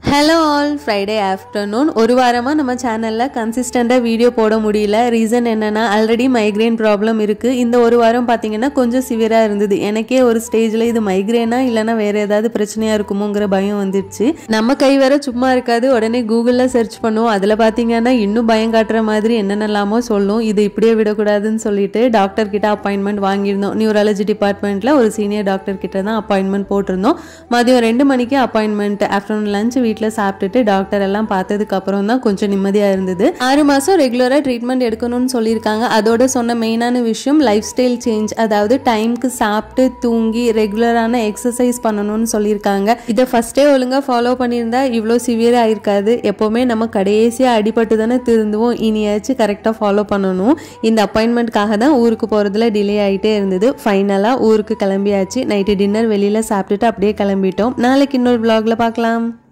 hello all Friday afternoon ஒரு வாரமாக நம்ம சேனலில் கன்சிஸ்டண்ட்டாக வீடியோ போட முடியல ரீசன் என்னென்னா ஆல்ரெடி மைக்ரேன் ப்ராப்ளம் இருக்குது இந்த ஒரு வாரம் பார்த்தீங்கன்னா கொஞ்சம் சிவியராக இருந்தது எனக்கே ஒரு ஸ்டேஜில் இது மைக்ரேனா இல்லைனா வேறு ஏதாவது பிரச்சனையாக இருக்குமோங்கிற பயம் வந்துடுச்சு நம்ம கை வேற சும்மா இருக்காது உடனே கூகுளில் சர்ச் பண்ணுவோம் அதில் பார்த்தீங்கன்னா இன்னும் பயம் காட்டுற மாதிரி என்னென்னலாமோ சொல்லும் இது இப்படியே விடக்கூடாதுன்னு சொல்லிட்டு டாக்டர் கிட்ட அப்பாயின்மெண்ட் வாங்கியிருந்தோம் நியூராலஜி டிபார்ட்மெண்ட்டில் ஒரு சீனியர் டாக்டர் கிட்ட தான் அப்பாயின்மெண்ட் போட்டிருந்தோம் மதியம் ரெண்டு மணிக்கு அப்பாயின்மெண்ட் ஆஃப்டர்நூன் லஞ்ச் வீட்டில் சாப்பிட்டுட்டு டாக்டர் எல்லாம் பார்த்ததுக்கு அப்புறம் தான் கொஞ்சம் நிம்மதியாக இருந்தது ஆறு மாதம் ரெகுலராக ட்ரீட்மெண்ட் எடுக்கணும்னு சொல்லியிருக்காங்க அதோட சொன்ன மெயினான விஷயம் லைஃப் ஸ்டைல் சேஞ்ச் அதாவது டைம்க்கு சாப்பிட்டு தூங்கி ரெகுலரான எக்ஸசைஸ் பண்ணணும்னு சொல்லியிருக்காங்க இதை ஃபஸ்ட்டே ஒழுங்காக ஃபாலோ பண்ணியிருந்தா இவ்வளோ சிவியராக ஆயிருக்காது எப்போவுமே நம்ம கடைசியாக அடிபட்டு தானே திருந்துவோம் இனியாச்சும் கரெக்டாக ஃபாலோ பண்ணணும் இந்த அப்பாயின்மெண்ட்காக தான் ஊருக்கு போகிறதுல டிலே ஆகிட்டே இருந்தது ஃபைனலாக ஊருக்கு கிளம்பியாச்சு நைட்டு டின்னர் வெளியில் சாப்பிட்டுட்டு அப்படியே கிளம்பிட்டோம் நாளைக்கு இன்னொரு vlogல பார்க்கலாம்